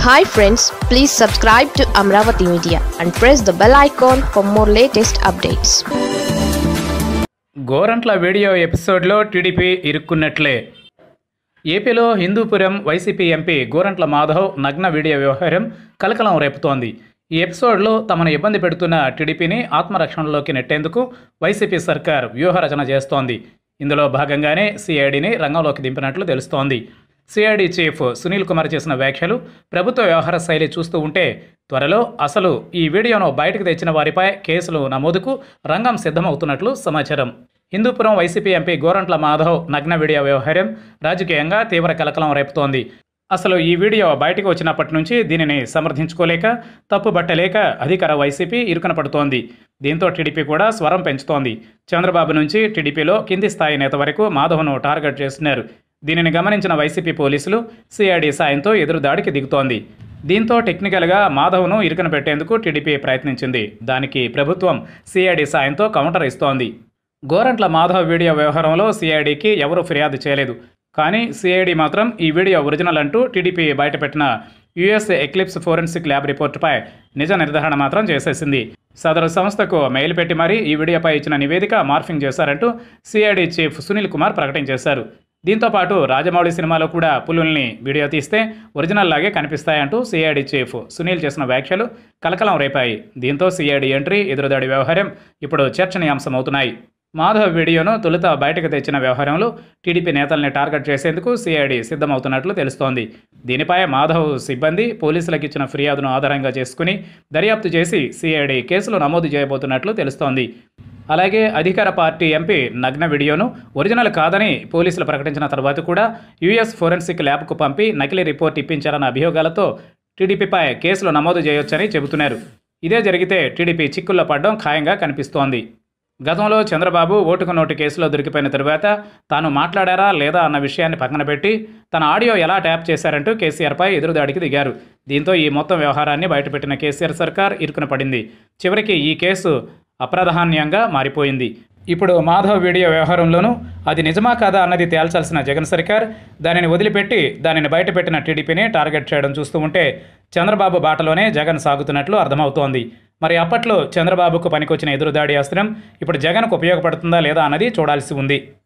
hi friends please subscribe to Amaravati media and press the bell icon for more latest updates Gorantla video ఎపిసోడ్లో TDP ఇరుక్కున్నట్లే ఏపీలో Hindupuram YCP MP Gorantla Madhav నగ్న video వ్యవహారం కలకలం రేపుతోంది ఈ ఎపిసోడ్లో తమను ఇబ్బంది పెడుతున్న టీడీపీని ఆత్మరక్షణలోకి నెట్టేందుకు వైసీపీ సర్కార్ వ్యూహరచన చేస్తోంది ఇందులో భాగంగానే సిఐడిని రంగంలోకి దింపినట్లు తెలుస్తోంది సిఐడి చీఫ్ సునీల్ కుమార్ చేసిన వ్యాఖ్యలు ప్రభుత్వ వ్యవహార శైలి చూస్తూ ఉంటే త్వరలో అసలు ఈ వీడియోను బయటకు తెచ్చిన వారిపై కేసులు నమోదుకు రంగం సిద్ధమవుతున్నట్లు సమాచారం హిందూపురం వైసీపీ ఎంపీ గోరంట్ల మాధవ్ నగ్న వీడియో వ్యవహారం రాజకీయంగా తీవ్ర కలకలం రేపుతోంది అసలు ఈ వీడియో బయటకు వచ్చినప్పటి నుంచి దీనిని సమర్థించుకోలేక తప్పుబట్టలేక అధికార వైసీపీ ఇరుకన పడుతోంది దీంతో టీడీపీ కూడా స్వరం పెంచుతోంది చంద్రబాబు నుంచి టీడీపీలో కింది స్థాయి నేత వరకు మాధవ్ను టార్గెట్ చేస్తున్నారు దీనిని గమనించిన వైసీపీ పోలీసులు సిఐడి సాయంతో ఎదురుదాడికి దిగుతోంది దీంతో టెక్నికల్గా మాధవ్ను ఇరుకన పెట్టేందుకు టీడీపీ ప్రయత్నించింది దానికి ప్రభుత్వం సిఐడి సాయంతో కౌంటర్ ఇస్తోంది గోరంట్ల మాధవ్ వీడియో వ్యవహారంలో సిఐడికి ఎవరూ ఫిర్యాదు చేయలేదు కానీ సిఐడి మాత్రం ఈ వీడియో ఒరిజినల్ అంటూ టీడీపీ బయటపెట్టిన యుఎస్ ఎక్లిప్స్ ఫోరెన్సిక్ ల్యాబ్ రిపోర్టుపై నిజ నిర్ధారణ మాత్రం చేసేసింది సదరు సంస్థకు మెయిల్ పెట్టి మరీ ఈ వీడియోపై ఇచ్చిన నివేదిక మార్ఫింగ్ చేశారంటూ సిఐడి చీఫ్ సునీల్ కుమార్ ప్రకటించేశారు దీంతో పాటు రాజమౌళి సినిమాలో కూడా పులుల్ని వీడియో తీస్తే ఒరిజినల్ లాగే కనిపిస్తాయంటూ సిఐడి చీఫ్ సునీల్ చేసిన వ్యాఖ్యలు కలకలం రేపాయి దీంతో సిఐడి ఎంట్రీ ఎదురుదాడి వ్యవహారం ఇప్పుడు చర్చనీయాంశమవుతున్నాయి మాధవ్ వీడియోను తొలుత బయటకు తెచ్చిన వ్యవహారంలో టీడీపీ నేతల్ని టార్గెట్ చేసేందుకు సిఐడి సిద్ధమవుతున్నట్లు తెలుస్తోంది దీనిపై మాధవ్ సిబ్బంది పోలీసులకు ఇచ్చిన ఫిర్యాదును ఆధారంగా చేసుకుని దర్యాప్తు చేసి సిఐడి కేసులు నమోదు చేయబోతున్నట్లు తెలుస్తోంది అలాగే అధికార పార్టీ ఎంపీ నగ్న వీడియోను ఒరిజినల్ కాదని పోలీసులు ప్రకటించిన తర్వాత కూడా యుఎస్ ఫోరెన్సిక్ ల్యాబ్కు పంపి నకిలీ రిపోర్ట్ ఇప్పించారన్న అభియోగాలతో టీడీపీపై కేసులు నమోదు చేయొచ్చని చెబుతున్నారు ఇదే జరిగితే టీడీపీ చిక్కుల్లో పడడం ఖాయంగా కనిపిస్తోంది గతంలో చంద్రబాబు ఓటుకు నోటు కేసులో దొరికిపోయిన తరువాత తాను మాట్లాడారా లేదా అన్న విషయాన్ని పక్కన పెట్టి తన ఆడియో ఎలా ట్యాప్ చేశారంటూ కేసీఆర్పై ఎదురుదాడికి దిగారు దీంతో ఈ మొత్తం వ్యవహారాన్ని బయటపెట్టిన కేసీఆర్ సర్కార్ ఇరుకున పడింది చివరికి ఈ కేసు అప్రధాన్యంగా మారిపోయింది ఇప్పుడు మాధవ్ వీడియో వ్యవహారంలోనూ అది నిజమా కాదా అన్నది తేల్చాల్సిన జగన్ సర్కార్ దానిని వదిలిపెట్టి దానిని బయటపెట్టిన టీడీపీని టార్గెట్ చేయడం చూస్తూ ఉంటే చంద్రబాబు బాటలోనే జగన్ సాగుతున్నట్లు అర్థమవుతోంది మరి అప్పట్లో చంద్రబాబుకు పనికొచ్చిన ఎదురుదాడి అస్త్రం ఇప్పుడు జగన్కు ఉపయోగపడుతుందా లేదా అన్నది చూడాల్సి ఉంది